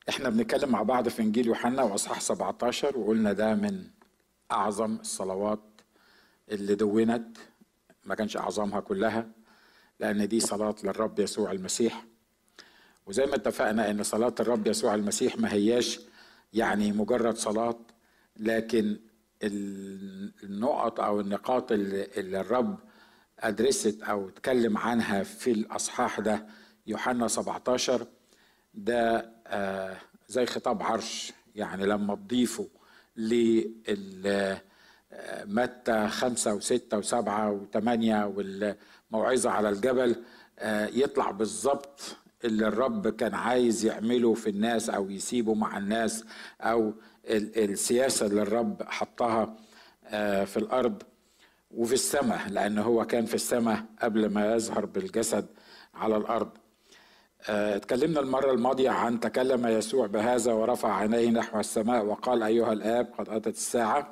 احنا بنتكلم مع بعض في انجيل يوحنا واصحاح 17 وقلنا ده من اعظم الصلوات اللي دونت ما كانش اعظمها كلها لان دي صلاه للرب يسوع المسيح وزي ما اتفقنا ان صلاه الرب يسوع المسيح ما هياش يعني مجرد صلاه لكن النقط او النقاط اللي, اللي الرب ادرست او اتكلم عنها في الاصحاح ده يوحنا 17 ده آه زي خطاب عرش يعني لما تضيفه لل متى خمسة وستة وسبعة وثمانية والموعظة على الجبل آه يطلع بالظبط اللي الرب كان عايز يعمله في الناس أو يسيبه مع الناس أو السياسة اللي الرب حطها آه في الأرض وفي السماء لأن هو كان في السماء قبل ما يظهر بالجسد على الأرض اتكلمنا المرة الماضية عن تكلم يسوع بهذا ورفع عينيه نحو السماء وقال أيها الآب قد أتت الساعة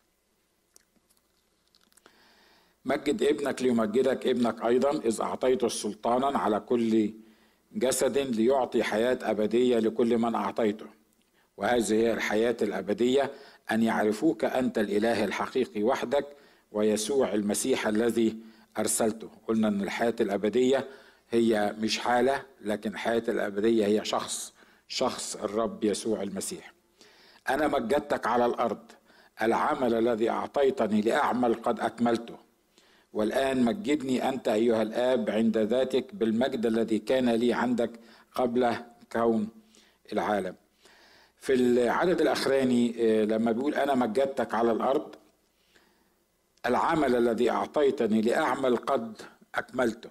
مجد ابنك ليمجدك ابنك أيضا إذ أعطيته سلطانا على كل جسد ليعطي حياة أبدية لكل من أعطيته وهذه هي الحياة الأبدية أن يعرفوك أنت الإله الحقيقي وحدك ويسوع المسيح الذي أرسلته قلنا أن الحياة الأبدية هي مش حالة لكن الحياة الأبدية هي شخص شخص الرب يسوع المسيح أنا مجدتك على الأرض العمل الذي أعطيتني لأعمل قد أكملته والآن مجدني أنت أيها الآب عند ذاتك بالمجد الذي كان لي عندك قبل كون العالم في العدد الأخراني لما بيقول أنا مجدتك على الأرض العمل الذي أعطيتني لأعمل قد أكملته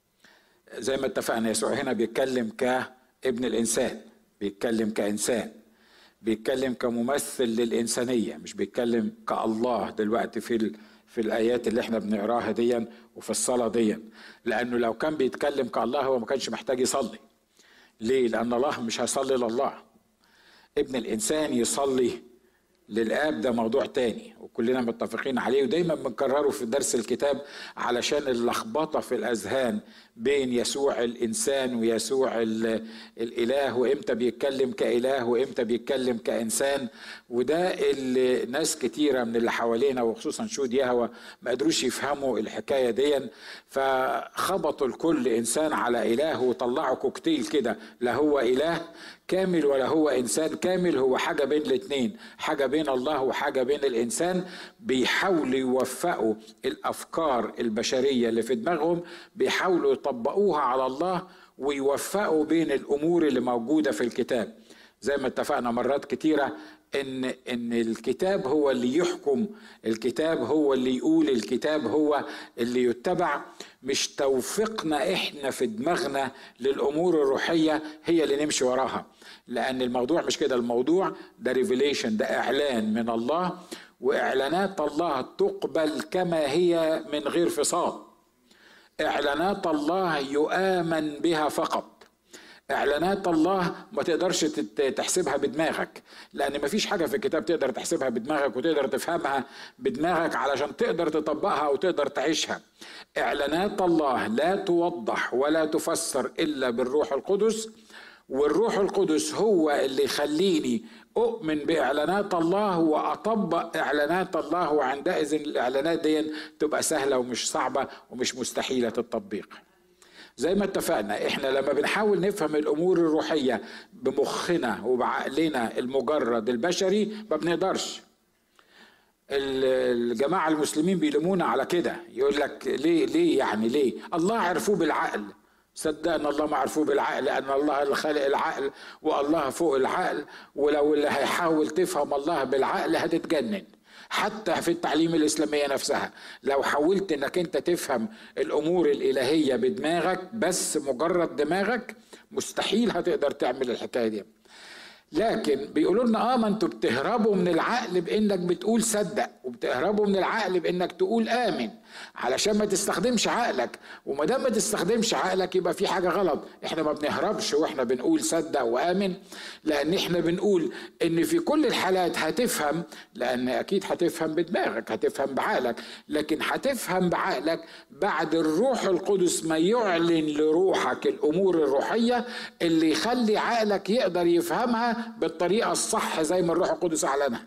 زي ما اتفقنا يسوع هنا بيتكلم كابن الانسان بيتكلم كانسان بيتكلم كممثل للانسانيه مش بيتكلم كالله دلوقتي في ال... في الايات اللي احنا بنقراها ديا وفي الصلاه ديا لانه لو كان بيتكلم كالله هو ما كانش محتاج يصلي ليه لان الله مش هيصلي لله ابن الانسان يصلي للاب ده موضوع تاني وكلنا متفقين عليه ودايما بنكرره في درس الكتاب علشان اللخبطه في الاذهان بين يسوع الانسان ويسوع الاله وامتى بيتكلم كاله وامتى بيتكلم كانسان وده اللي ناس كتيره من اللي حوالينا وخصوصا شهود يهوى ما قدروش يفهموا الحكايه دي فخبطوا الكل انسان على اله وطلعوا كوكتيل كده لا هو اله كامل ولا هو انسان كامل هو حاجه بين الاثنين حاجه بين الله وحاجه بين الانسان بيحاولوا يوفقوا الافكار البشريه اللي في دماغهم بيحاولوا يطبقوها على الله ويوفقوا بين الامور اللي موجوده في الكتاب زي ما اتفقنا مرات كتيره ان ان الكتاب هو اللي يحكم الكتاب هو اللي يقول الكتاب هو اللي يتبع مش توفيقنا احنا في دماغنا للامور الروحيه هي اللي نمشي وراها لان الموضوع مش كده الموضوع ده ريفيليشن ده اعلان من الله واعلانات الله تقبل كما هي من غير فصال اعلانات الله يؤمن بها فقط اعلانات الله ما تقدرش تحسبها بدماغك لان ما فيش حاجه في الكتاب تقدر تحسبها بدماغك وتقدر تفهمها بدماغك علشان تقدر تطبقها او تقدر تعيشها اعلانات الله لا توضح ولا تفسر الا بالروح القدس والروح القدس هو اللي يخليني اؤمن باعلانات الله واطبق اعلانات الله وعندئذ الاعلانات دي تبقى سهله ومش صعبه ومش مستحيله التطبيق زي ما اتفقنا احنا لما بنحاول نفهم الامور الروحيه بمخنا وبعقلنا المجرد البشري ما بنقدرش الجماعه المسلمين بيلومونا على كده يقول لك ليه ليه يعني ليه الله عرفوه بالعقل صدقنا الله ما عرفوه بالعقل لان الله اللي خالق العقل والله فوق العقل ولو اللي هيحاول تفهم الله بالعقل هتتجنن حتى في التعليم الإسلامية نفسها لو حاولت انك انت تفهم الامور الالهية بدماغك بس مجرد دماغك مستحيل هتقدر تعمل الحكاية دي لكن بيقولوا لنا اه ما انتوا بتهربوا من العقل بانك بتقول صدق وبتهربوا من العقل بانك تقول امن علشان ما تستخدمش عقلك وما دام ما تستخدمش عقلك يبقى في حاجه غلط احنا ما بنهربش واحنا بنقول صدق وامن لان احنا بنقول ان في كل الحالات هتفهم لان اكيد هتفهم بدماغك هتفهم بعقلك لكن هتفهم بعقلك بعد الروح القدس ما يعلن لروحك الامور الروحيه اللي يخلي عقلك يقدر يفهمها تفهمها بالطريقه الصح زي ما الروح القدس اعلنها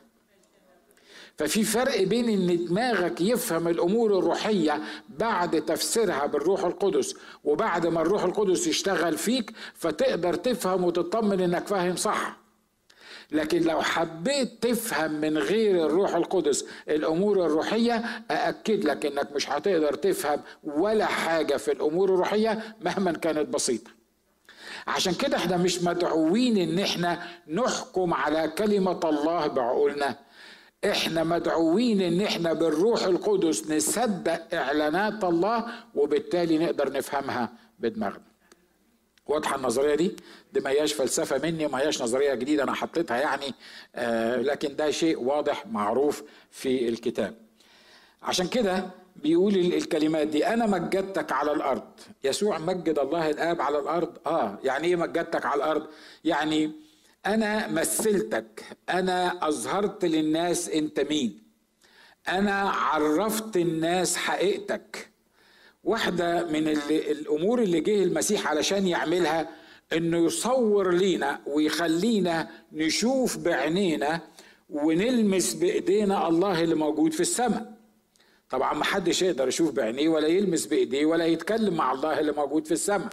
ففي فرق بين ان دماغك يفهم الامور الروحيه بعد تفسيرها بالروح القدس وبعد ما الروح القدس يشتغل فيك فتقدر تفهم وتطمن انك فاهم صح لكن لو حبيت تفهم من غير الروح القدس الامور الروحيه ااكد لك انك مش هتقدر تفهم ولا حاجه في الامور الروحيه مهما كانت بسيطه عشان كده احنا مش مدعوين ان احنا نحكم على كلمه الله بعقولنا احنا مدعوين ان احنا بالروح القدس نصدق اعلانات الله وبالتالي نقدر نفهمها بدماغنا واضحه النظريه دي دي ما هياش فلسفه مني وما هياش نظريه جديده انا حطيتها يعني آه لكن ده شيء واضح معروف في الكتاب عشان كده بيقول الكلمات دي انا مجدتك على الارض يسوع مجد الله الاب على الارض اه يعني ايه مجدتك على الارض يعني انا مثلتك انا اظهرت للناس انت مين انا عرفت الناس حقيقتك واحده من اللي الامور اللي جه المسيح علشان يعملها انه يصور لينا ويخلينا نشوف بعينينا ونلمس بايدينا الله اللي موجود في السماء طبعا ما حدش يقدر يشوف بعينيه ولا يلمس بايديه ولا يتكلم مع الله اللي موجود في السماء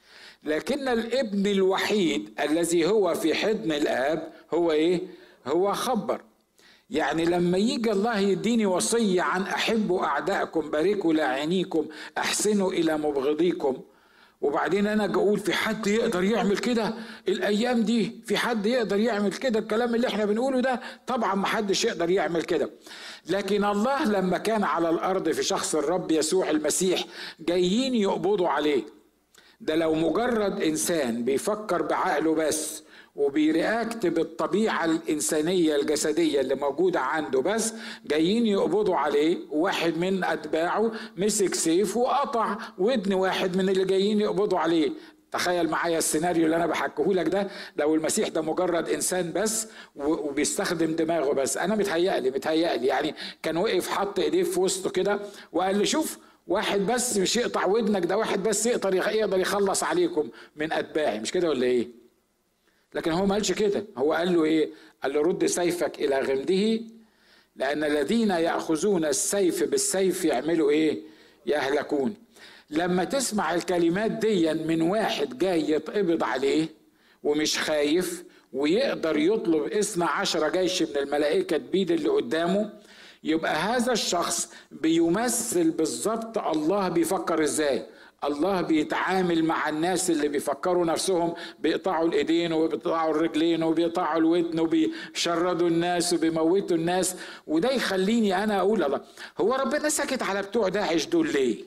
لكن الابن الوحيد الذي هو في حضن الاب هو ايه هو خبر يعني لما يجي الله يديني وصية عن أحبوا أعدائكم باركوا لاعينيكم أحسنوا إلى مبغضيكم وبعدين أنا أقول في حد يقدر يعمل كده الأيام دي في حد يقدر يعمل كده الكلام اللي احنا بنقوله ده طبعا ما حدش يقدر يعمل كده لكن الله لما كان على الأرض في شخص الرب يسوع المسيح جايين يقبضوا عليه ده لو مجرد انسان بيفكر بعقله بس وبيرياكت بالطبيعة الإنسانية الجسدية اللي موجودة عنده بس جايين يقبضوا عليه واحد من أتباعه مسك سيف وقطع ودن واحد من اللي جايين يقبضوا عليه تخيل معايا السيناريو اللي انا بحكيه لك ده لو المسيح ده مجرد انسان بس وبيستخدم دماغه بس انا متهيألي متهيألي يعني كان وقف حط ايديه في وسطه كده وقال لي شوف واحد بس مش يقطع ودنك ده واحد بس يقدر يقدر يخلص عليكم من اتباعي مش كده ولا ايه لكن هو ما قالش كده هو قال له ايه قال له رد سيفك الى غمده لان الذين ياخذون السيف بالسيف يعملوا ايه يهلكون لما تسمع الكلمات دي من واحد جاي يتقبض عليه ومش خايف ويقدر يطلب اثنى عشر جيش من الملائكة تبيد اللي قدامه يبقى هذا الشخص بيمثل بالظبط الله بيفكر ازاي الله بيتعامل مع الناس اللي بيفكروا نفسهم بيقطعوا الايدين وبيقطعوا الرجلين وبيقطعوا الودن وبيشردوا الناس وبيموتوا الناس وده يخليني انا اقول الله هو ربنا سكت على بتوع داعش دول ليه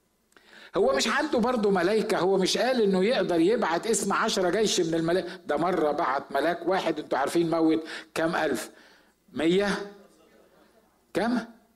هو مش عنده برضه ملايكة هو مش قال انه يقدر يبعت اسم عشرة جيش من الملائكة ده مرة بعت ملاك واحد انتوا عارفين موت كام ألف مية كم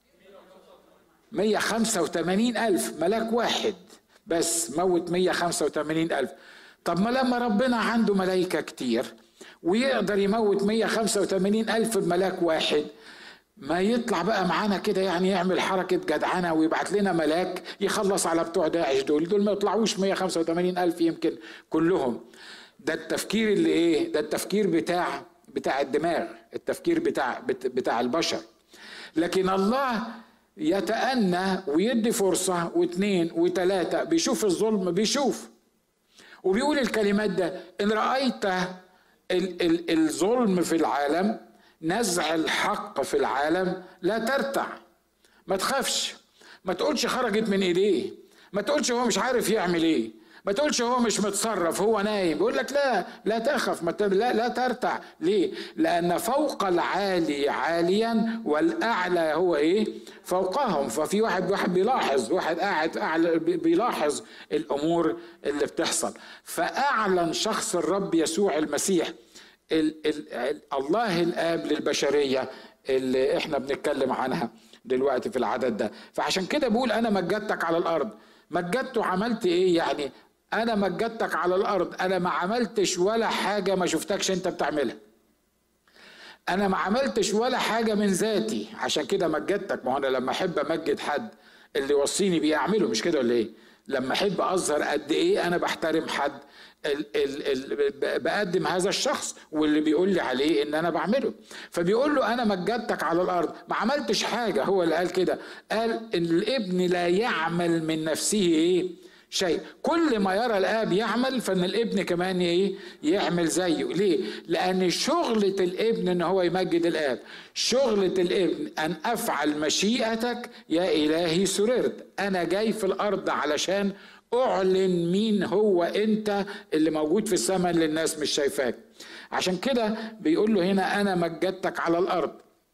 مية خمسة وتمانين ألف ملاك واحد بس موت مية خمسة وتمانين ألف طب ما لما ربنا عنده ملايكة كتير ويقدر يموت مية خمسة وتمانين ألف بملاك واحد ما يطلع بقى معانا كده يعني يعمل حركة جدعنة ويبعت لنا ملاك يخلص على بتوع داعش دول دول ما يطلعوش 185 ألف يمكن كلهم ده التفكير اللي ايه ده التفكير بتاع بتاع الدماغ التفكير بتاع بتاع البشر لكن الله يتأنى ويدي فرصة واثنين وثلاثة بيشوف الظلم بيشوف وبيقول الكلمات ده إن رأيت ال ال الظلم في العالم نزع الحق في العالم لا ترتع ما تخافش ما تقولش خرجت من ايديه ما تقولش هو مش عارف يعمل ايه ما تقولش هو مش متصرف هو نايم يقول لك لا لا تخف ما لا لا ترتع ليه لان فوق العالي عاليا والاعلى هو ايه فوقهم ففي واحد واحد بيلاحظ واحد قاعد أعلى بيلاحظ الامور اللي بتحصل فاعلن شخص الرب يسوع المسيح ال ال الله الاب للبشريه اللي احنا بنتكلم عنها دلوقتي في العدد ده فعشان كده بقول انا مجدتك على الارض مجدته عملت ايه يعني انا مجدتك على الارض انا ما عملتش ولا حاجه ما شفتكش انت بتعملها انا ما عملتش ولا حاجه من ذاتي عشان كده مجدتك ما هو انا لما احب امجد حد اللي يوصيني بيه اعمله مش كده ولا ايه لما احب اظهر قد ايه انا بحترم حد ال ال ال بقدم هذا الشخص واللي بيقول لي عليه ان انا بعمله فبيقول له انا مجدتك على الارض ما عملتش حاجه هو اللي قال كده قال ان الابن لا يعمل من نفسه ايه شيء كل ما يرى الاب يعمل فان الابن كمان ايه يعمل زيه ليه لان شغله الابن ان هو يمجد الاب شغله الابن ان افعل مشيئتك يا الهي سررت انا جاي في الارض علشان اعلن مين هو انت اللي موجود في السماء اللي الناس مش شايفاك عشان كده بيقول له هنا انا مجدتك على الارض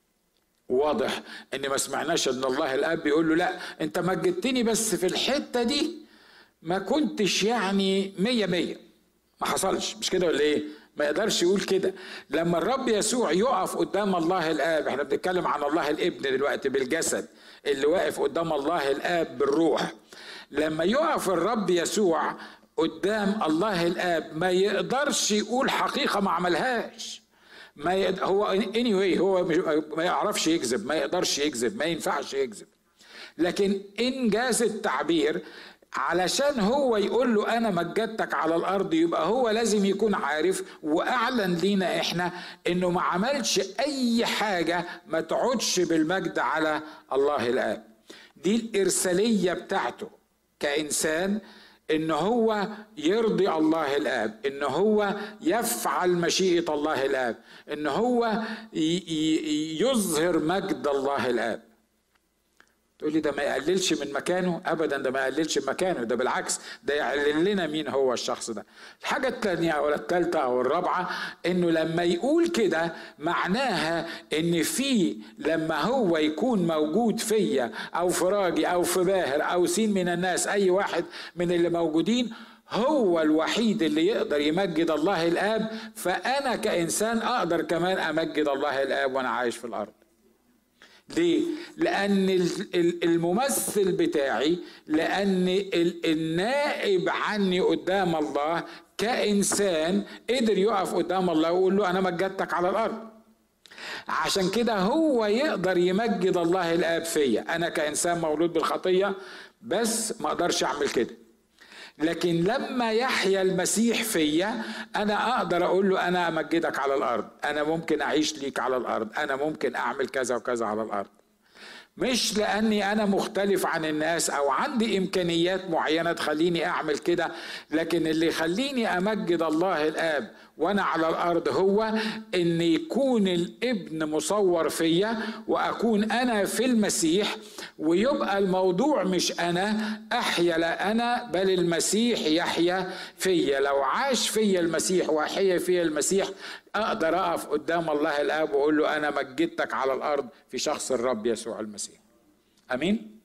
واضح ان ما سمعناش ان الله الاب بيقول له لا انت مجدتني بس في الحته دي ما كنتش يعني مية مية ما حصلش مش كده ولا ايه ما يقدرش يقول كده لما الرب يسوع يقف قدام الله الاب احنا بنتكلم عن الله الابن دلوقتي بالجسد اللي واقف قدام الله الاب بالروح لما يقف الرب يسوع قدام الله الاب ما يقدرش يقول حقيقه ما عملهاش ما يد... هو anyway هو ما يعرفش يكذب ما يقدرش يكذب ما ينفعش يكذب لكن انجاز التعبير علشان هو يقول له انا مجدتك على الارض يبقى هو لازم يكون عارف واعلن لينا احنا انه ما عملش اي حاجه ما تقعدش بالمجد على الله الاب دي الارساليه بتاعته كانسان ان هو يرضي الله الاب ان هو يفعل مشيئه الله الاب ان هو يظهر مجد الله الاب تقول لي ده ما يقللش من مكانه ابدا ده ما يقللش من مكانه ده بالعكس ده يعلن لنا مين هو الشخص ده الحاجه الثانيه او الثالثه او الرابعه انه لما يقول كده معناها ان في لما هو يكون موجود فيا او في راجي او في باهر او سين من الناس اي واحد من اللي موجودين هو الوحيد اللي يقدر يمجد الله الاب فانا كانسان اقدر كمان امجد الله الاب وانا عايش في الارض ليه؟ لأن الممثل بتاعي لأن النائب عني قدام الله كإنسان قدر يقف قدام الله ويقول له أنا مجدتك على الأرض عشان كده هو يقدر يمجد الله الآب فيا أنا كإنسان مولود بالخطية بس ما أقدرش أعمل كده لكن لما يحيا المسيح فيا انا اقدر اقول له انا امجدك على الارض انا ممكن اعيش ليك على الارض انا ممكن اعمل كذا وكذا على الارض مش لاني انا مختلف عن الناس او عندي امكانيات معينه تخليني اعمل كده لكن اللي يخليني امجد الله الاب وانا على الارض هو ان يكون الابن مصور فيا واكون انا في المسيح ويبقى الموضوع مش انا احيا لا انا بل المسيح يحيا فيا لو عاش فيا المسيح واحيا فيا المسيح اقدر اقف قدام الله الاب واقول له انا مجدتك على الارض في شخص الرب يسوع المسيح امين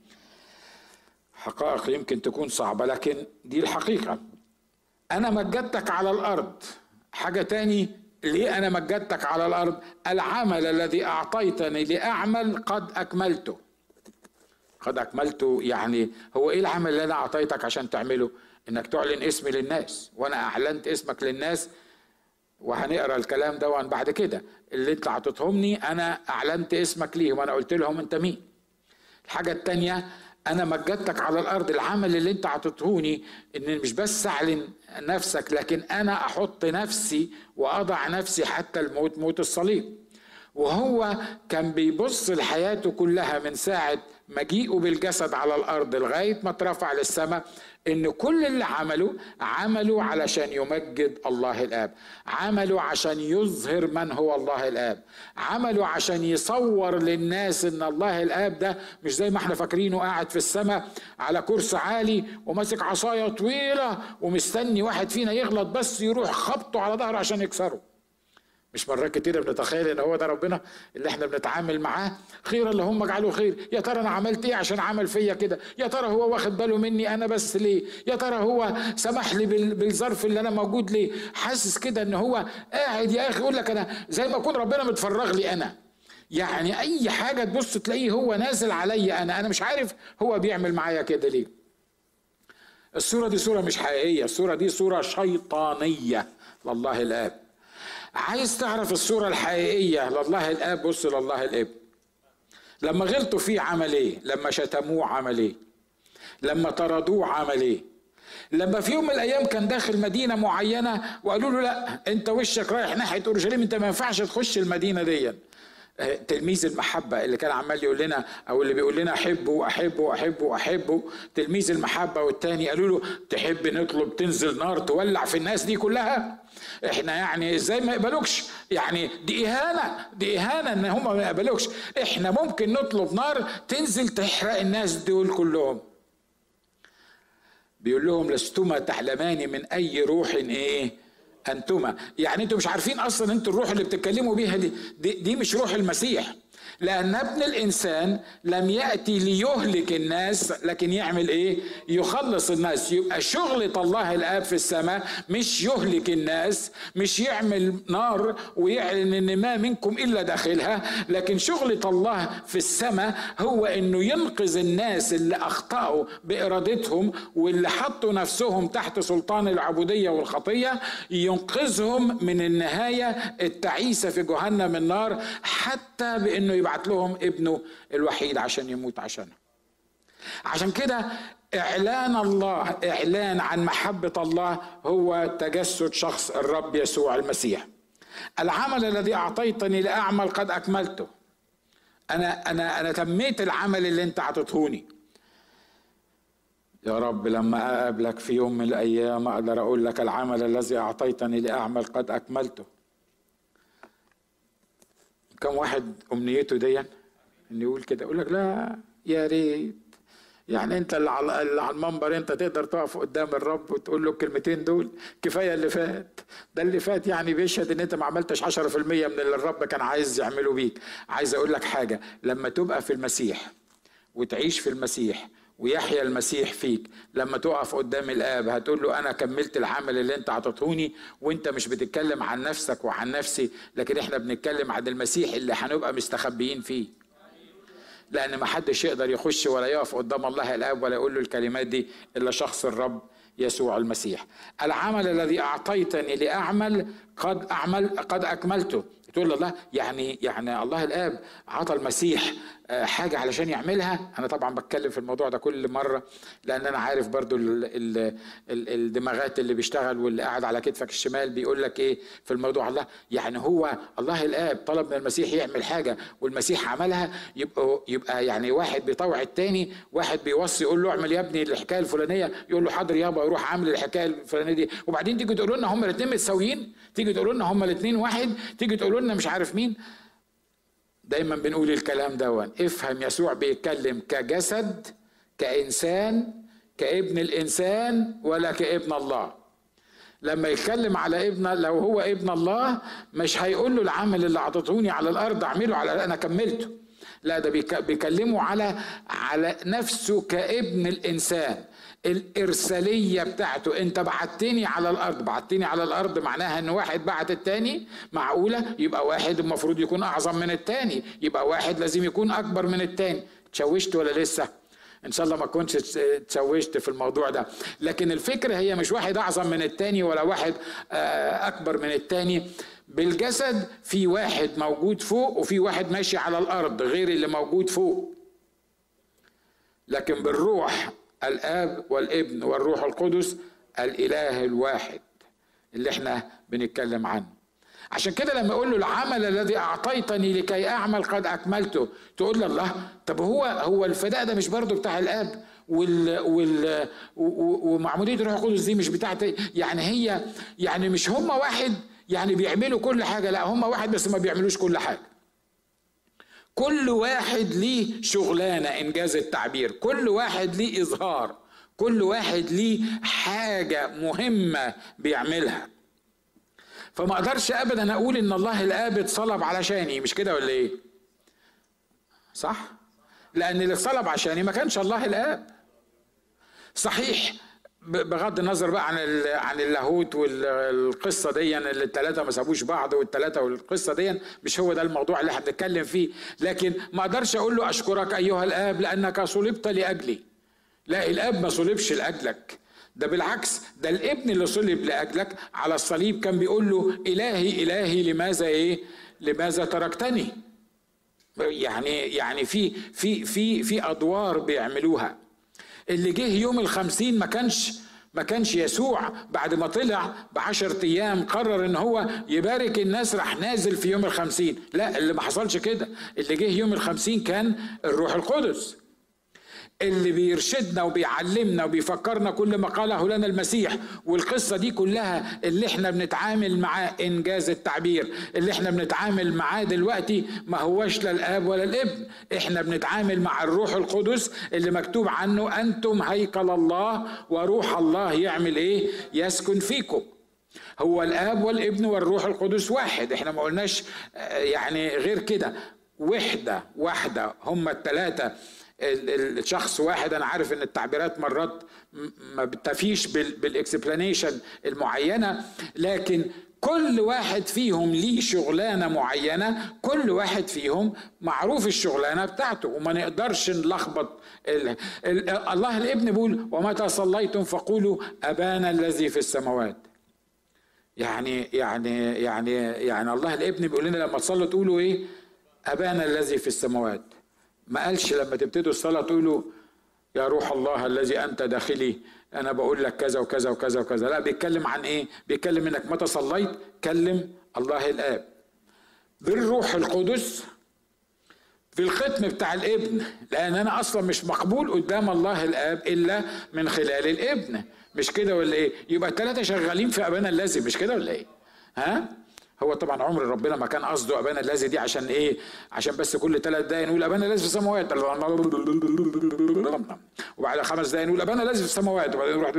حقائق يمكن تكون صعبه لكن دي الحقيقه انا مجدتك على الارض حاجة تاني ليه أنا مجدتك على الأرض العمل الذي أعطيتني لأعمل قد أكملته قد أكملته يعني هو إيه العمل اللي أنا أعطيتك عشان تعمله إنك تعلن اسمي للناس وأنا أعلنت اسمك للناس وهنقرا الكلام ده بعد كده اللي انت اعطيتهمني انا اعلنت اسمك ليهم وانا قلت لهم انت مين الحاجه الثانيه انا مجدتك على الارض العمل اللي انت عطيتهوني ان مش بس اعلن نفسك لكن انا احط نفسي واضع نفسي حتى الموت موت الصليب وهو كان بيبص لحياته كلها من ساعه مجيئه بالجسد على الارض لغايه ما اترفع للسماء ان كل اللي عمله عمله علشان يمجد الله الاب عمله عشان يظهر من هو الله الاب عمله عشان يصور للناس ان الله الاب ده مش زي ما احنا فاكرينه قاعد في السماء على كرسي عالي وماسك عصايه طويله ومستني واحد فينا يغلط بس يروح خبطه على ظهره عشان يكسره مش مرات كتير بنتخيل ان هو ده ربنا اللي احنا بنتعامل معاه خير اللي هم اجعله خير يا ترى انا عملت ايه عشان عمل فيا كده يا ترى هو واخد باله مني انا بس ليه يا ترى هو سمح لي بالظرف اللي انا موجود ليه حاسس كده ان هو قاعد يا اخي يقول لك انا زي ما اكون ربنا متفرغ لي انا يعني اي حاجه تبص تلاقيه هو نازل عليا انا انا مش عارف هو بيعمل معايا كده ليه الصوره دي صوره مش حقيقيه الصوره دي صوره شيطانيه لله الاب عايز تعرف الصورة الحقيقية لله الآب بص لله الابن لما غلطوا فيه عمل ايه لما شتموه عمل ايه لما طردوه عمل ايه لما في يوم من الايام كان داخل مدينه معينه وقالوا له لا انت وشك رايح ناحيه اورشليم انت ما ينفعش تخش المدينه دي آه، تلميذ المحبة اللي كان عمال يقول لنا أو اللي بيقول لنا أحبه أحبه أحبه أحبه تلميذ المحبة والتاني قالوا له تحب نطلب تنزل نار تولع في الناس دي كلها احنا يعني ازاي ما يقبلوكش يعني دي اهانه دي اهانه ان هم ما يقبلوكش احنا ممكن نطلب نار تنزل تحرق الناس دول كلهم بيقول لهم لستما تعلمان من اي روح ايه انتما يعني انتوا مش عارفين اصلا انتوا الروح اللي بتتكلموا بيها دي, دي, دي مش روح المسيح لأن ابن الإنسان لم يأتي ليهلك الناس لكن يعمل إيه؟ يخلص الناس يبقى شغلة الله الآب في السماء مش يهلك الناس مش يعمل نار ويعلن إن ما منكم إلا داخلها لكن شغلة الله في السماء هو إنه ينقذ الناس اللي أخطأوا بإرادتهم واللي حطوا نفسهم تحت سلطان العبودية والخطية ينقذهم من النهاية التعيسة في جهنم النار حتى بإنه يبعت لهم ابنه الوحيد عشان يموت عشانه عشان كده اعلان الله اعلان عن محبه الله هو تجسد شخص الرب يسوع المسيح العمل الذي اعطيتني لاعمل قد اكملته انا انا انا تميت العمل اللي انت اعطيتهوني يا رب لما اقابلك في يوم من الايام اقدر اقول لك العمل الذي اعطيتني لاعمل قد اكملته كم واحد امنيته دي ان يقول كده يقول لك لا يا ريت يعني انت اللي على المنبر انت تقدر تقف قدام الرب وتقول له الكلمتين دول كفايه اللي فات ده اللي فات يعني بيشهد ان انت ما عملتش 10% من اللي الرب كان عايز يعمله بيك عايز اقول لك حاجه لما تبقى في المسيح وتعيش في المسيح ويحيا المسيح فيك لما تقف قدام الاب هتقول له انا كملت العمل اللي انت عطيتهوني وانت مش بتتكلم عن نفسك وعن نفسي لكن احنا بنتكلم عن المسيح اللي هنبقى مستخبيين فيه لان ما حدش يقدر يخش ولا يقف قدام الله الاب ولا يقول له الكلمات دي الا شخص الرب يسوع المسيح العمل الذي اعطيتني لاعمل قد اعمل قد اكملته تقول الله يعني يعني الله الاب عطى المسيح آه، حاجه علشان يعملها انا طبعا بتكلم في الموضوع ده كل مره لان انا عارف برضو ال ال ال الدماغات اللي بيشتغل واللي قاعد على كتفك الشمال بيقول لك ايه في الموضوع الله يعني هو الله الاب طلب من المسيح يعمل حاجه والمسيح عملها يبقى يبقى يعني واحد بيطوع التاني واحد بيوصي يقول له اعمل يا ابني الحكايه الفلانيه يقول له حاضر يابا يروح عامل الحكايه الفلانيه دي وبعدين تيجي تقولوا لنا هم الاثنين متساويين تيجي تقولوا لنا هم الاثنين واحد تيجي تقولوا لنا مش عارف مين دايما بنقول الكلام دون افهم يسوع بيتكلم كجسد كإنسان كابن الإنسان ولا كابن الله لما يتكلم على ابن لو هو ابن الله مش هيقول له العمل اللي اعطيتوني على الارض اعمله على انا كملته لا ده بيكلمه على على نفسه كابن الانسان الارساليه بتاعته انت بعتني على الارض بعتني على الارض معناها ان واحد بعت التاني معقوله يبقى واحد المفروض يكون اعظم من التاني يبقى واحد لازم يكون اكبر من التاني تشوشت ولا لسه ان شاء الله ما كنتش تشوشت في الموضوع ده لكن الفكره هي مش واحد اعظم من التاني ولا واحد آه، اكبر من التاني بالجسد في واحد موجود فوق وفي واحد ماشي على الارض غير اللي موجود فوق لكن بالروح الاب والابن والروح القدس الاله الواحد اللي احنا بنتكلم عنه عشان كده لما اقول له العمل الذي اعطيتني لكي اعمل قد اكملته تقول له الله طب هو هو الفداء ده مش برضه بتاع الاب وال وال ومعموديه الروح القدس دي مش بتاعت يعني هي يعني مش هم واحد يعني بيعملوا كل حاجه لا هم واحد بس ما بيعملوش كل حاجه كل واحد ليه شغلانه انجاز التعبير كل واحد ليه اظهار كل واحد ليه حاجه مهمه بيعملها فما اقدرش ابدا اقول ان الله الاب اتصلب علشاني مش كده ولا ايه صح لان اللي اتصلب عشاني ما كانش الله الاب صحيح بغض النظر بقى عن عن اللاهوت والقصه دي اللي الثلاثه ما سابوش بعض والثلاثه والقصه دي مش هو ده الموضوع اللي احنا بنتكلم فيه لكن ما اقدرش اقول له اشكرك ايها الاب لانك صلبت لاجلي لا الاب ما صلبش لاجلك ده بالعكس ده الابن اللي صلب لاجلك على الصليب كان بيقول له الهي الهي لماذا ايه لماذا تركتني يعني يعني في في في في ادوار بيعملوها اللي جه يوم الخمسين ما كانش ما كانش يسوع بعد ما طلع بعشرة أيام قرر إن هو يبارك الناس راح نازل في يوم الخمسين لا اللي ما حصلش كده اللي جه يوم الخمسين كان الروح القدس اللي بيرشدنا وبيعلمنا وبيفكرنا كل ما قاله لنا المسيح والقصة دي كلها اللي احنا بنتعامل معاه إنجاز التعبير اللي احنا بنتعامل معاه دلوقتي ما هوش لا الآب ولا الابن احنا بنتعامل مع الروح القدس اللي مكتوب عنه أنتم هيكل الله وروح الله يعمل إيه يسكن فيكم هو الآب والابن والروح القدس واحد احنا ما قلناش يعني غير كده وحدة واحدة هم الثلاثة الشخص واحد انا عارف ان التعبيرات مرات ما بتفيش بالاكسبلانيشن المعينه لكن كل واحد فيهم ليه شغلانة معينة كل واحد فيهم معروف الشغلانة بتاعته وما نقدرش نلخبط ال... ال... الله الابن بيقول ومتى صليتم فقولوا أبانا الذي في السماوات يعني يعني يعني يعني الله الابن بيقول لنا لما تصلوا تقولوا ايه أبانا الذي في السماوات ما قالش لما تبتدوا الصلاة تقولوا يا روح الله الذي أنت داخلي أنا بقول لك كذا وكذا وكذا وكذا لا بيتكلم عن إيه بيتكلم إنك متى صليت كلم الله الآب بالروح القدس في الختم بتاع الابن لأن أنا أصلا مش مقبول قدام الله الآب إلا من خلال الابن مش كده ولا إيه يبقى الثلاثة شغالين في أبانا الذي مش كده ولا إيه ها هو طبعا عمر ربنا ما كان قصده ابانا الذي دي عشان ايه عشان بس كل ثلاث دقايق نقول ابانا الذي في السماوات وبعد خمس دقايق نقول ابانا الذي في السماوات وبعدين نروح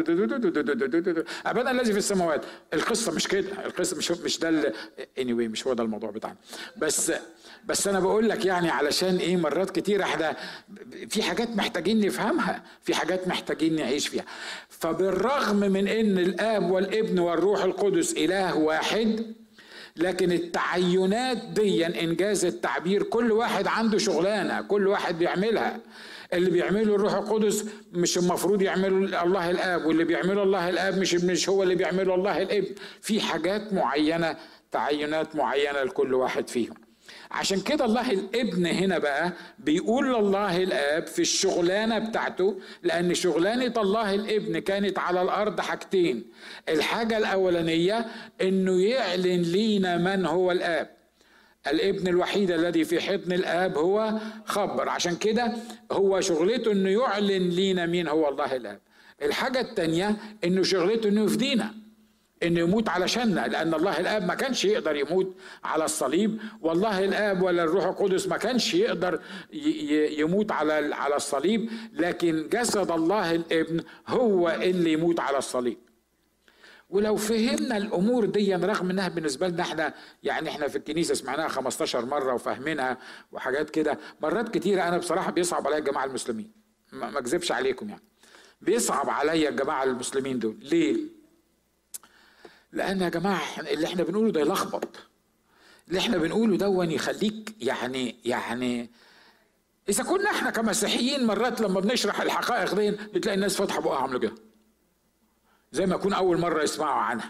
ابانا الذي في السماوات القصه مش كده القصه مش مش ده اني anyway مش هو ده الموضوع بتاعنا بس بس انا بقول لك يعني علشان ايه مرات كتير احنا في حاجات محتاجين نفهمها في حاجات محتاجين نعيش فيها فبالرغم من ان الاب والابن والروح القدس اله واحد لكن التعينات دي انجاز التعبير كل واحد عنده شغلانه كل واحد بيعملها اللي بيعمله الروح القدس مش المفروض يعمله الله الاب واللي بيعمله الله الاب مش مش هو اللي بيعمله الله الابن في حاجات معينه تعينات معينه لكل واحد فيهم عشان كده الله الابن هنا بقى بيقول لله الاب في الشغلانه بتاعته لان شغلانه الله الابن كانت على الارض حاجتين الحاجه الاولانيه انه يعلن لينا من هو الاب الابن الوحيد الذي في حضن الاب هو خبر عشان كده هو شغلته انه يعلن لينا مين هو الله الاب الحاجه الثانيه انه شغلته انه يفدينا انه يموت علشاننا لان الله الاب ما كانش يقدر يموت على الصليب والله الاب ولا الروح القدس ما كانش يقدر يموت على على الصليب لكن جسد الله الابن هو اللي يموت على الصليب ولو فهمنا الامور دي رغم انها بالنسبه لنا احنا يعني احنا في الكنيسه سمعناها 15 مره وفاهمينها وحاجات كده مرات كتيره انا بصراحه بيصعب عليا الجماعه المسلمين ما اكذبش عليكم يعني بيصعب عليا الجماعه المسلمين دول ليه لان يا جماعه اللي احنا بنقوله ده يلخبط اللي احنا بنقوله دون يخليك يعني يعني اذا كنا احنا كمسيحيين مرات لما بنشرح الحقائق دي بتلاقي الناس فاتحه بقها عامله كده زي ما يكون اول مره يسمعوا عنها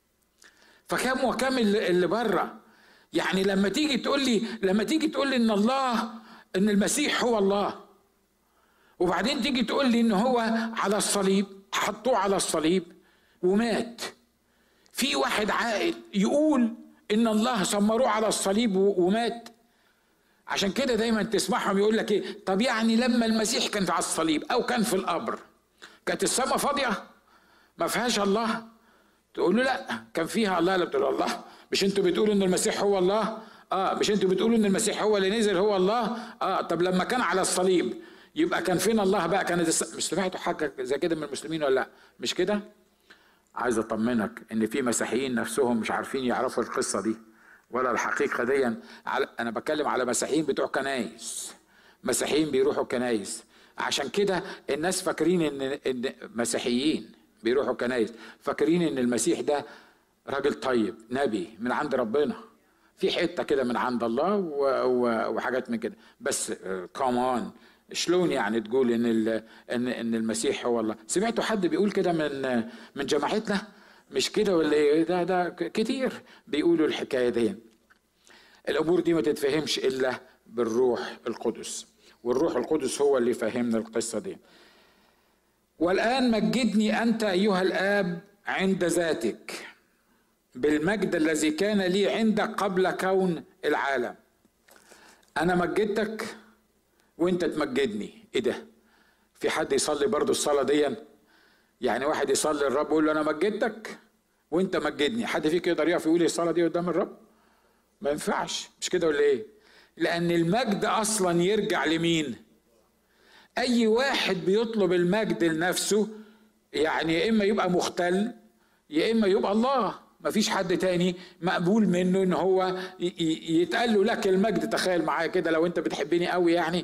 فكم وكم اللي بره يعني لما تيجي تقول لي لما تيجي تقول لي ان الله ان المسيح هو الله وبعدين تيجي تقول لي ان هو على الصليب حطوه على الصليب ومات في واحد عاقل يقول ان الله سمروه على الصليب ومات عشان كده دايما تسمعهم يقول لك ايه طب يعني لما المسيح كان على الصليب او كان في القبر كانت السماء فاضيه ما فيهاش الله تقول له لا كان فيها الله لا بتقول الله مش انتوا بتقولوا ان المسيح هو الله اه مش انتوا بتقولوا ان المسيح هو اللي نزل هو الله اه طب لما كان على الصليب يبقى كان فين الله بقى كانت الس... مش سمعتوا حاجه زي كده من المسلمين ولا لا مش كده عايز اطمنك ان في مسيحيين نفسهم مش عارفين يعرفوا القصه دي ولا الحقيقه دي على... انا بتكلم على مسيحيين بتوع كنايس مسيحيين بيروحوا كنايس عشان كده الناس فاكرين ان ان مسيحيين بيروحوا كنايس فاكرين ان المسيح ده راجل طيب نبي من عند ربنا في حته كده من عند الله و... و... وحاجات من كده بس كمان شلون يعني تقول ان ان ان المسيح هو الله سمعتوا حد بيقول كده من من جماعتنا مش كده ولا ايه ده ده كتير بيقولوا الحكايه دي الامور دي ما تتفهمش الا بالروح القدس والروح القدس هو اللي فهمنا القصه دي والآن مجدني أنت أيها الآب عند ذاتك بالمجد الذي كان لي عندك قبل كون العالم أنا مجدتك وأنت تمجدني إيه ده؟ في حد يصلي برضو الصلاة دي يعني واحد يصلي الرب يقول له أنا مجدتك وأنت مجدني حد فيك يقدر يقف يقول الصلاة دي قدام الرب؟ ما ينفعش مش كده ولا إيه؟ لأن المجد أصلا يرجع لمين؟ اي واحد بيطلب المجد لنفسه يعني يا اما يبقى مختل يا اما يبقى الله ما فيش حد تاني مقبول منه ان هو يتقال له لك المجد تخيل معايا كده لو انت بتحبني قوي يعني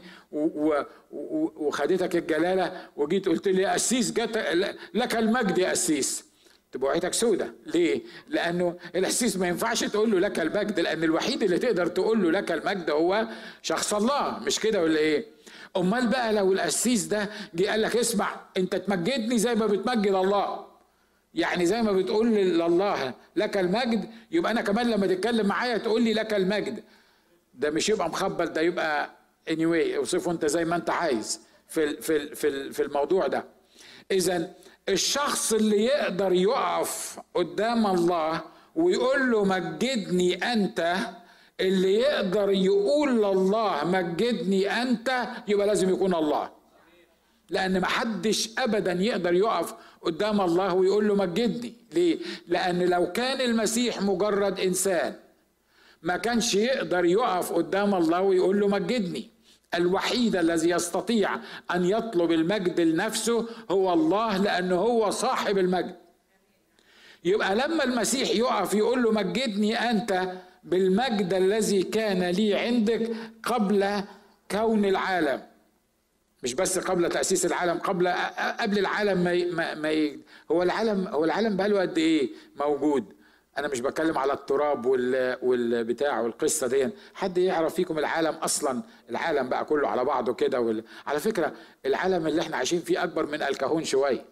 وخدتك الجلاله وجيت قلت لي يا قسيس جت لك المجد يا قسيس تبقى وعيتك سودة ليه؟ لأنه القسيس ما ينفعش تقول له لك المجد لأن الوحيد اللي تقدر تقول له لك المجد هو شخص الله مش كده ولا إيه؟ امال بقى لو القسيس ده جه قال لك اسمع انت تمجدني زي ما بتمجد الله يعني زي ما بتقول لله لك المجد يبقى انا كمان لما تتكلم معايا تقول لي لك المجد ده مش يبقى مخبل ده يبقى anyway اوصفه انت زي ما انت عايز في في في في الموضوع ده اذا الشخص اللي يقدر يقف قدام الله ويقول له مجدني انت اللي يقدر يقول لله مجدني انت يبقى لازم يكون الله لان محدش ابدا يقدر يقف قدام الله ويقول له مجدني ليه لان لو كان المسيح مجرد انسان ما كانش يقدر يقف قدام الله ويقول له مجدني الوحيد الذي يستطيع ان يطلب المجد لنفسه هو الله لانه هو صاحب المجد يبقى لما المسيح يقف يقول له مجدني انت بالمجد الذي كان لي عندك قبل كون العالم مش بس قبل تأسيس العالم قبل قبل العالم ما ما, ما هو العالم هو العالم بقاله قد ايه موجود انا مش بتكلم على التراب وال والبتاع والقصه دي حد يعرف فيكم العالم اصلا العالم بقى كله على بعضه كده وال... على فكره العالم اللي احنا عايشين فيه اكبر من الكهون شويه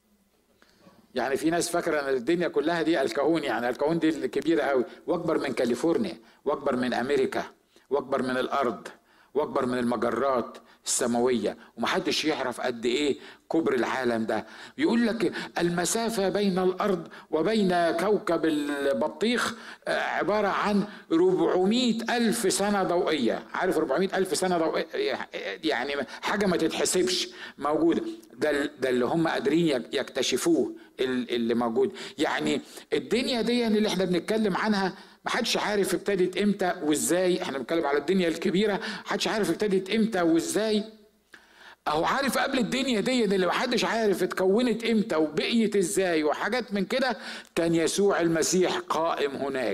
يعني في ناس فاكره ان الدنيا كلها دي الكهون يعني الكهون دي الكبيره قوي واكبر من كاليفورنيا واكبر من امريكا واكبر من الارض واكبر من المجرات السماويه ومحدش يعرف قد ايه كبر العالم ده يقول لك المسافة بين الأرض وبين كوكب البطيخ آه، عبارة عن 400 ألف سنة ضوئية عارف 400 ألف سنة ضوئية يعني حاجة ما تتحسبش موجودة ده, ده اللي هم قادرين يكتشفوه اللي موجود يعني الدنيا دي اللي احنا بنتكلم عنها ما حدش عارف ابتدت امتى وازاي احنا بنتكلم على الدنيا الكبيره حدش عارف ابتدت امتى وازاي اهو عارف قبل الدنيا دي اللي محدش عارف اتكونت امتى وبقيت ازاي وحاجات من كده كان يسوع المسيح قائم هناك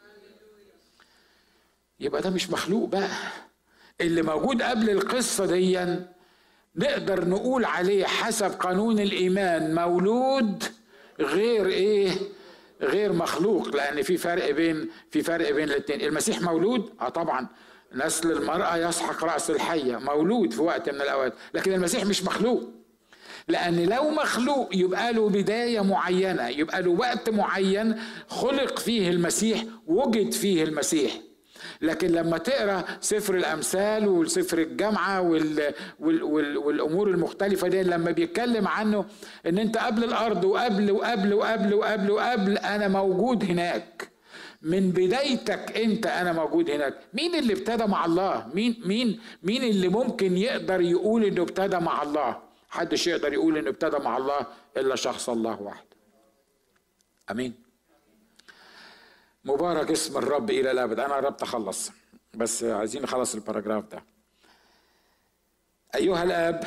يبقى ده مش مخلوق بقى اللي موجود قبل القصة دي نقدر نقول عليه حسب قانون الإيمان مولود غير إيه غير مخلوق لأن في فرق بين في فرق بين الاثنين المسيح مولود اه طبعا نسل المرأة يسحق رأس الحية مولود في وقت من الأوقات لكن المسيح مش مخلوق لأن لو مخلوق يبقى له بداية معينة يبقى له وقت معين خلق فيه المسيح وجد فيه المسيح لكن لما تقرا سفر الامثال وسفر الجامعه وال وال وال والامور المختلفه دي لما بيتكلم عنه ان انت قبل الارض وقبل وقبل وقبل وقبل وقبل انا موجود هناك من بدايتك انت انا موجود هناك مين اللي ابتدى مع الله مين مين مين اللي ممكن يقدر يقول انه ابتدى مع الله حدش يقدر يقول انه ابتدى مع الله الا شخص الله واحد امين مبارك اسم الرب الى الابد انا قربت اخلص بس عايزين نخلص الباراجراف ده ايها الاب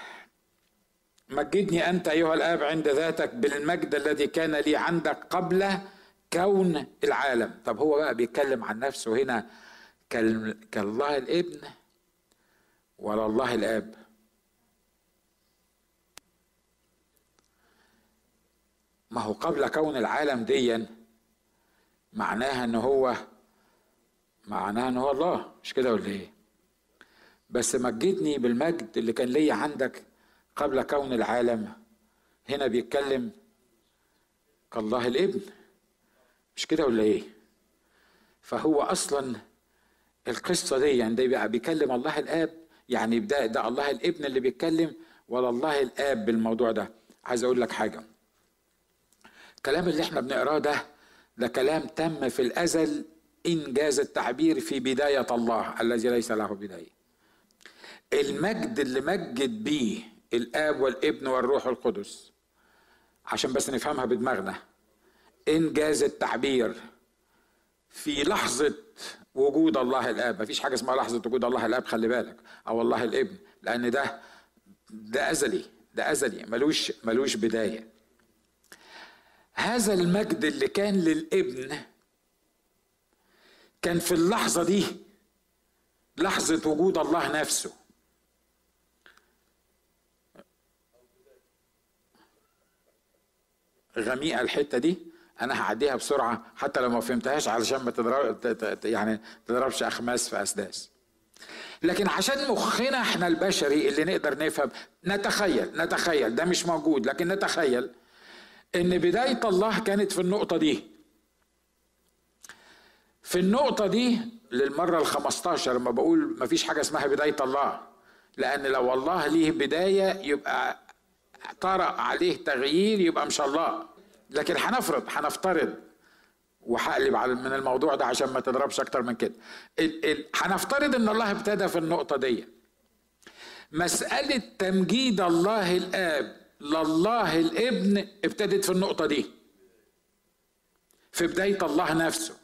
مجدني انت ايها الاب عند ذاتك بالمجد الذي كان لي عندك قبل كون العالم طب هو بقى بيتكلم عن نفسه هنا كالله الابن ولا الله الاب ما هو قبل كون العالم ديا معناها ان هو معناها ان هو الله مش كده ولا ايه بس مجدني بالمجد اللي كان ليا عندك قبل كون العالم هنا بيتكلم كالله الابن مش كده ولا ايه فهو اصلا القصه دي يعني ده بيكلم الله الاب يعني ده, ده الله الابن اللي بيتكلم ولا الله الاب بالموضوع ده عايز اقول لك حاجه الكلام اللي احنا بنقراه ده ده كلام تم في الازل انجاز التعبير في بدايه الله الذي ليس له بدايه المجد اللي مجد بيه الاب والابن والروح القدس عشان بس نفهمها بدماغنا انجاز التعبير في لحظه وجود الله الاب مفيش حاجه اسمها لحظه وجود الله الاب خلي بالك او الله الابن لان ده ده ازلي ده ازلي ملوش ملوش بدايه هذا المجد اللي كان للابن كان في اللحظه دي لحظه وجود الله نفسه غميقه الحته دي انا هعديها بسرعه حتى لو ما فهمتهاش علشان ما تضرب يعني تضربش اخماس في اسداس لكن عشان مخنا احنا البشري اللي نقدر نفهم نتخيل نتخيل ده مش موجود لكن نتخيل ان بدايه الله كانت في النقطه دي في النقطة دي للمرة الخمستاشر لما بقول مفيش حاجة اسمها بداية الله لأن لو الله ليه بداية يبقى طرأ عليه تغيير يبقى مش الله لكن هنفرض هنفترض وهقلب على من الموضوع ده عشان ما تضربش اكتر من كده هنفترض ان الله ابتدى في النقطه دي مساله تمجيد الله الاب لله الابن ابتدت في النقطه دي في بدايه الله نفسه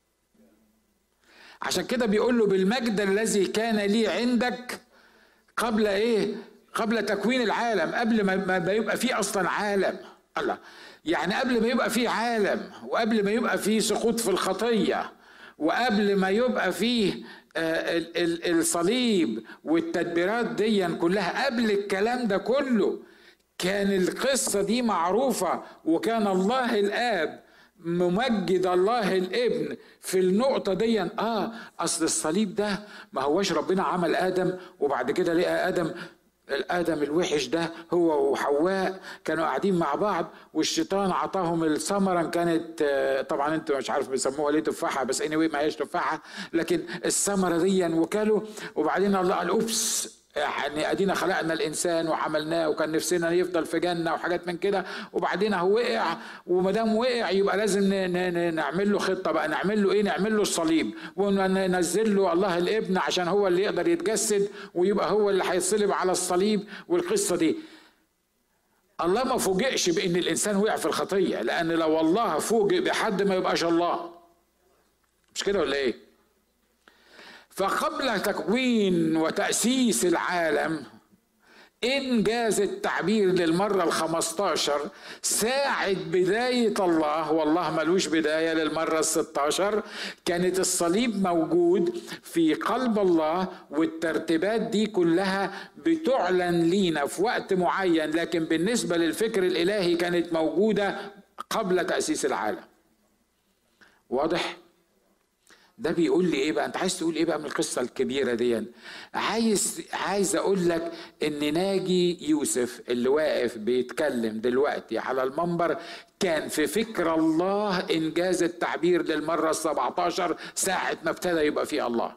عشان كده بيقول له بالمجد الذي كان لي عندك قبل ايه قبل تكوين العالم قبل ما يبقى فيه اصلا عالم الله يعني قبل ما يبقى فيه عالم وقبل ما يبقى فيه سقوط في الخطيه وقبل ما يبقى فيه آه، الصليب والتدبيرات دي كلها قبل الكلام ده كله كان القصة دي معروفة وكان الله الآب ممجد الله الابن في النقطة دي اه اصل الصليب ده ما هوش ربنا عمل ادم وبعد كده لقى ادم الادم الوحش ده هو وحواء كانوا قاعدين مع بعض والشيطان عطاهم الثمره كانت آه، طبعا انتوا مش عارف بيسموها ليه تفاحه بس اني anyway ما هيش تفاحه لكن الثمره دي وكلوا وبعدين الله قال اوبس يعني ادينا خلقنا الانسان وعملناه وكان نفسنا يفضل في جنه وحاجات من كده وبعدين هو وقع وما دام وقع يبقى لازم نعمل له خطه بقى نعمل له ايه نعمل له الصليب وننزل له الله الابن عشان هو اللي يقدر يتجسد ويبقى هو اللي هيتصلب على الصليب والقصه دي الله ما فوجئش بان الانسان وقع في الخطيه لان لو الله فوجئ بحد ما يبقاش الله مش كده ولا ايه فقبل تكوين وتأسيس العالم إنجاز التعبير للمرة الخمستاشر ساعة بداية الله والله ملوش بداية للمرة الستاشر كانت الصليب موجود في قلب الله والترتيبات دي كلها بتعلن لينا في وقت معين لكن بالنسبة للفكر الإلهي كانت موجودة قبل تأسيس العالم واضح؟ ده بيقول لي ايه بقى انت عايز تقول ايه بقى من القصه الكبيره دي عايز عايز اقول لك ان ناجي يوسف اللي واقف بيتكلم دلوقتي على المنبر كان في فكر الله انجاز التعبير للمره ال17 ساعه ما ابتدى يبقى فيه الله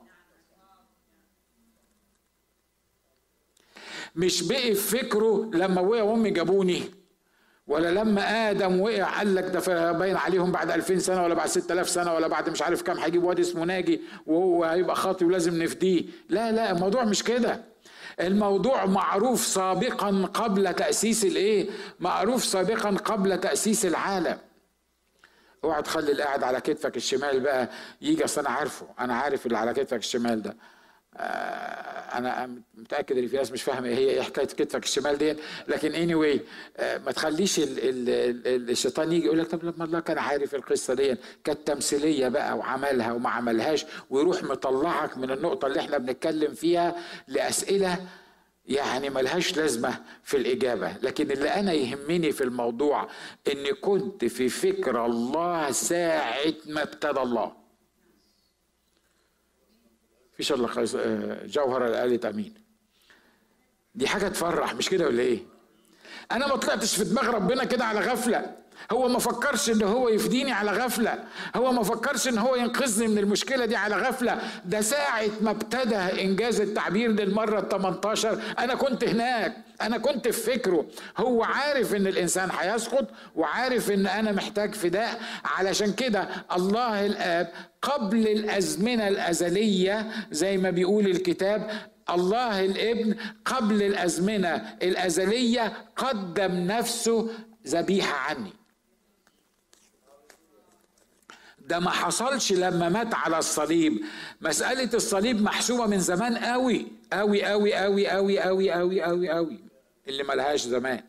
مش بقي في فكره لما ابويا وامي جابوني ولا لما ادم وقع قال لك ده باين عليهم بعد 2000 سنه ولا بعد 6000 سنه ولا بعد مش عارف كام هيجيب واد اسمه ناجي وهو هيبقى خاطي ولازم نفديه لا لا الموضوع مش كده الموضوع معروف سابقا قبل تاسيس الايه معروف سابقا قبل تاسيس العالم اوعى تخلي اللي قاعد على كتفك الشمال بقى يجي اصل انا عارفه انا عارف اللي على كتفك الشمال ده آه، انا متاكد ان في ناس مش فاهمه ايه هي ايه حكايه كتفك الشمال دي لكن اني anyway آه، ما تخليش ال ال الشيطان يجي يقول لك طب لما الله كان عارف القصه دي كانت تمثيليه بقى وعملها وما عملهاش ويروح مطلعك من النقطه اللي احنا بنتكلم فيها لاسئله يعني ملهاش لازمة في الإجابة لكن اللي أنا يهمني في الموضوع إني كنت في فكر الله ساعة ما ابتدى الله فيش الا آه، جوهره اللي قالت امين دي حاجه تفرح مش كده ولا ايه انا ما طلعتش في دماغ ربنا كده على غفله هو ما فكرش ان هو يفديني على غفلة هو ما فكرش ان هو ينقذني من المشكلة دي على غفلة ده ساعة ما ابتدى انجاز التعبير للمرة ال 18 انا كنت هناك انا كنت في فكره هو عارف ان الانسان هيسقط وعارف ان انا محتاج فداء علشان كده الله الاب قبل الازمنة الازلية زي ما بيقول الكتاب الله الابن قبل الازمنه الازليه قدم نفسه ذبيحه عني ده ما حصلش لما مات على الصليب مسألة الصليب محسوبة من زمان قوي قوي قوي قوي قوي قوي قوي قوي قوي اللي ملهاش زمان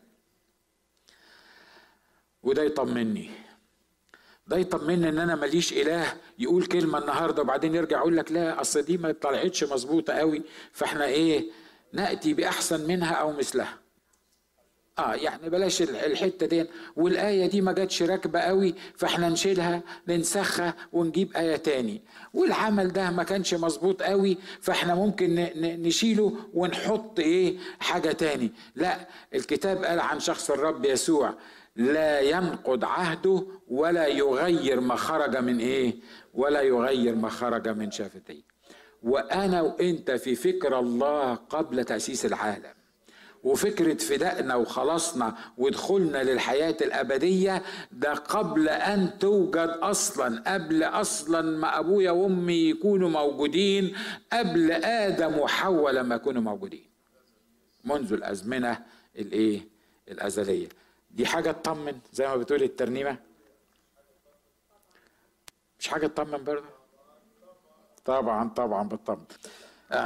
وده يطمني ده يطمني ان انا ماليش اله يقول كلمه النهارده وبعدين يرجع يقول لك لا اصل دي ما طلعتش مظبوطه قوي فاحنا ايه ناتي باحسن منها او مثلها اه يعني بلاش الحته دي والايه دي ما جاتش راكبه قوي فاحنا نشيلها ننسخها ونجيب ايه تاني والعمل ده ما كانش مظبوط قوي فاحنا ممكن نشيله ونحط ايه حاجه تاني لا الكتاب قال عن شخص الرب يسوع لا ينقض عهده ولا يغير ما خرج من ايه ولا يغير ما خرج من شفتيه وانا وانت في فكر الله قبل تاسيس العالم وفكرة فدائنا وخلاصنا ودخولنا للحياة الأبدية ده قبل أن توجد أصلا قبل أصلا ما أبويا وأمي يكونوا موجودين قبل آدم وحواء لما يكونوا موجودين منذ الأزمنة الإيه الأزلية دي حاجة تطمن زي ما بتقول الترنيمة مش حاجة تطمن برضه طبعا طبعا بتطمن آه.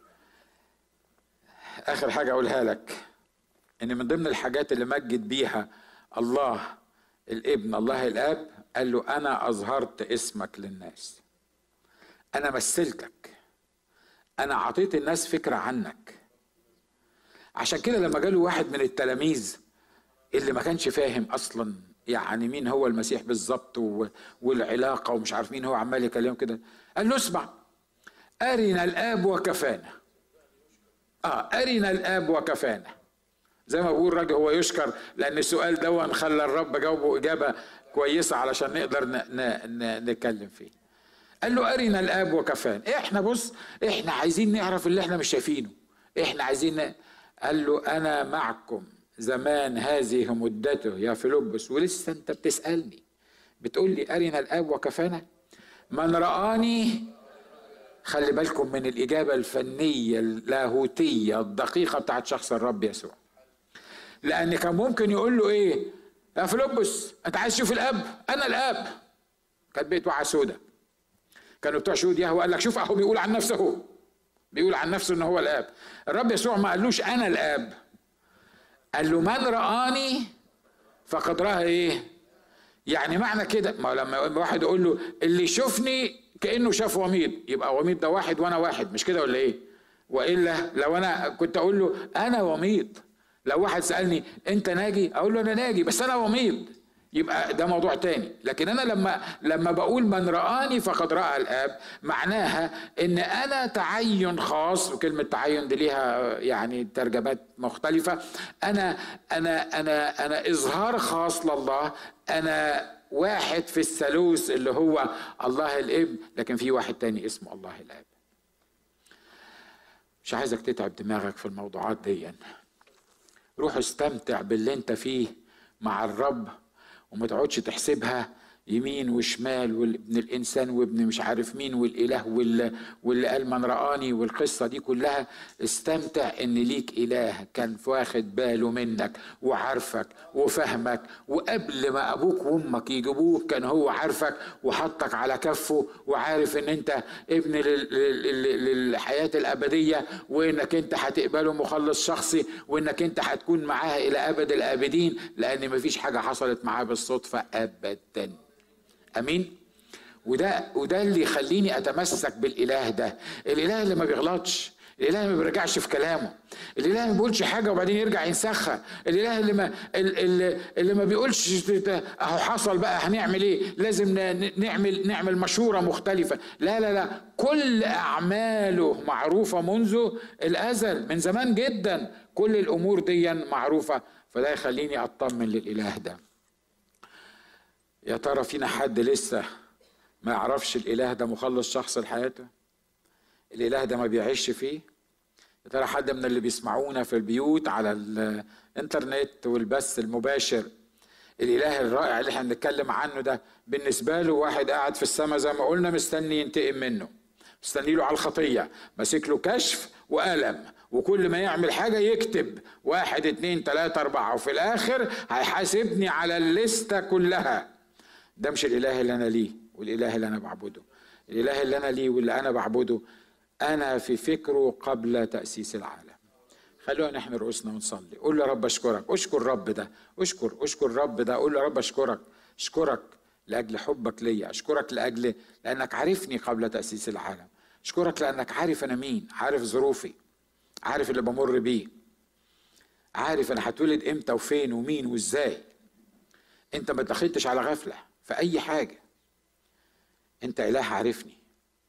آخر حاجة أقولها لك إن من ضمن الحاجات اللي مجد بيها الله الابن الله الاب قال له انا اظهرت اسمك للناس انا مثلتك انا اعطيت الناس فكره عنك عشان كده لما جاله واحد من التلاميذ اللي ما كانش فاهم اصلا يعني مين هو المسيح بالظبط والعلاقه ومش عارف مين هو عمال يكلمه كده قال له اسمع ارنا الاب وكفانا اه ارنا الاب وكفانا زي ما بقول الراجل هو يشكر لان السؤال ده خلى الرب جاوبه اجابه كويسه علشان نقدر ن ن نتكلم فيه قال له ارنا الاب وكفانا احنا بص احنا عايزين نعرف اللي احنا مش شايفينه احنا عايزين ن... قال له انا معكم زمان هذه مدته يا فيلبس ولسه انت بتسألني بتقول لي أرنا الآب وكفانا من رآني خلي بالكم من الإجابة الفنية اللاهوتية الدقيقة بتاعت شخص الرب يسوع لأن كان ممكن يقول له إيه يا فيلبس أنت عايز تشوف الآب أنا الآب كانت بيت وعى سودة كانوا بتوع شهود يهوه قال لك شوف أهو بيقول عن نفسه هو بيقول عن نفسه إن هو الآب الرب يسوع ما قالوش أنا الآب قال له من رآني فقد رأى ايه يعني معنى كده ما لما واحد يقول له اللي يشوفني كانه شاف وميض يبقى وميض ده واحد وانا واحد مش كده ولا ايه والا لو انا كنت اقول له انا وميض لو واحد سالني انت ناجي اقول له انا ناجي بس انا وميض يبقى ده موضوع تاني لكن انا لما لما بقول من رآني فقد رأى الاب معناها ان انا تعين خاص وكلمة تعين دي ليها يعني ترجمات مختلفة انا انا انا انا اظهار خاص لله انا واحد في الثالوث اللي هو الله الابن لكن في واحد تاني اسمه الله الاب مش عايزك تتعب دماغك في الموضوعات دي روح استمتع باللي انت فيه مع الرب وما تقعدش تحسبها يمين وشمال وابن الانسان وابن مش عارف مين والاله واللي, واللي قال من رآني والقصه دي كلها استمتع ان ليك اله كان واخد باله منك وعارفك وفهمك وقبل ما ابوك وامك يجيبوك كان هو عارفك وحطك على كفه وعارف ان انت ابن للحياه الابديه وانك انت هتقبله مخلص شخصي وانك انت هتكون معاه الى ابد الابدين لان مفيش حاجه حصلت معاه بالصدفه ابدا امين وده وده اللي يخليني اتمسك بالاله ده الاله اللي ما بيغلطش الاله اللي ما بيرجعش في كلامه الاله اللي ما بيقولش حاجه وبعدين يرجع ينسخها الاله اللي ما اللي, اللي ما بيقولش اهو حصل بقى هنعمل ايه لازم نعمل نعمل مشوره مختلفه لا لا لا كل اعماله معروفه منذ الازل من زمان جدا كل الامور دي معروفه فده يخليني اطمن للاله ده يا ترى فينا حد لسه ما يعرفش الاله ده مخلص شخص لحياته الاله ده ما بيعيش فيه يا ترى حد من اللي بيسمعونا في البيوت على الانترنت والبث المباشر الاله الرائع اللي احنا بنتكلم عنه ده بالنسبه له واحد قاعد في السماء زي ما قلنا مستني ينتقم منه مستني له على الخطيه ماسك له كشف وقلم وكل ما يعمل حاجة يكتب واحد اتنين تلاتة أربعة وفي الآخر هيحاسبني على الليستة كلها ده مش الإله اللي أنا ليه والإله اللي أنا بعبده الإله اللي أنا ليه واللي أنا بعبده أنا في فكره قبل تأسيس العالم خلونا نحن رؤوسنا ونصلي قول له رب أشكرك أشكر رب ده أشكر أشكر رب ده قول له رب أشكرك أشكرك لأجل حبك ليا أشكرك لأجل لأنك عارفني قبل تأسيس العالم أشكرك لأنك عارف أنا مين عارف ظروفي عارف اللي بمر بيه عارف أنا هتولد إمتى وفين ومين وإزاي أنت ما دخلتش على غفلة في أي حاجة أنت إله عارفني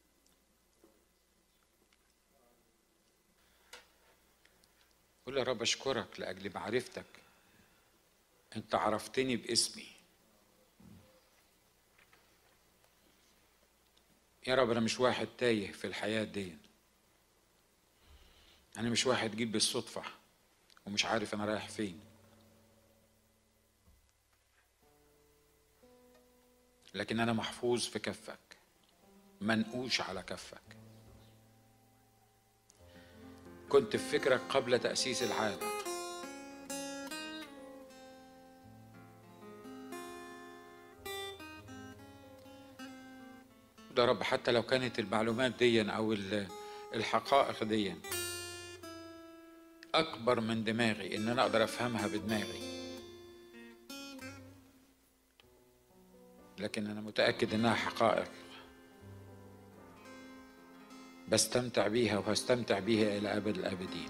قول يا رب أشكرك لأجل معرفتك أنت عرفتني باسمي يا رب أنا مش واحد تايه في الحياة دي أنا مش واحد جيب بالصدفة ومش عارف أنا رايح فين لكن أنا محفوظ في كفك منقوش على كفك كنت في فكرك قبل تأسيس العالم ده رب حتى لو كانت المعلومات دي أو الحقائق دي أكبر من دماغي إن أنا أقدر أفهمها بدماغي لكن أنا متأكد إنها حقائق بستمتع بيها وهستمتع بيها إلى أبد الآبدين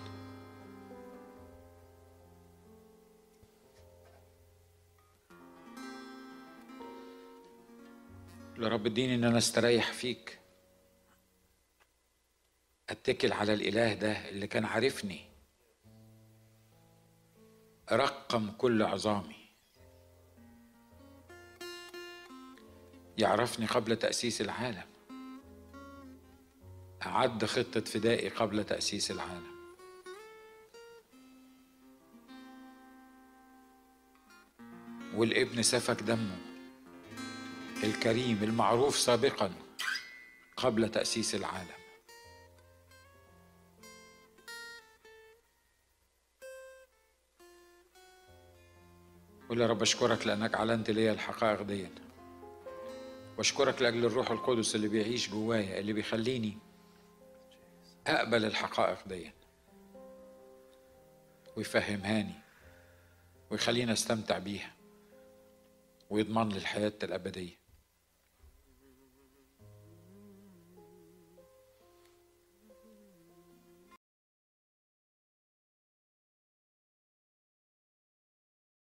لرب اديني ان انا استريح فيك اتكل على الاله ده اللي كان عارفني رقم كل عظامي يعرفني قبل تأسيس العالم أعد خطة فدائي قبل تأسيس العالم والابن سفك دمه الكريم المعروف سابقا قبل تأسيس العالم قول يا رب اشكرك لانك علنت لي الحقائق دي واشكرك لاجل الروح القدس اللي بيعيش جوايا اللي بيخليني اقبل الحقائق دي ويفهمهاني ويخليني استمتع بيها ويضمن لي الحياه الابديه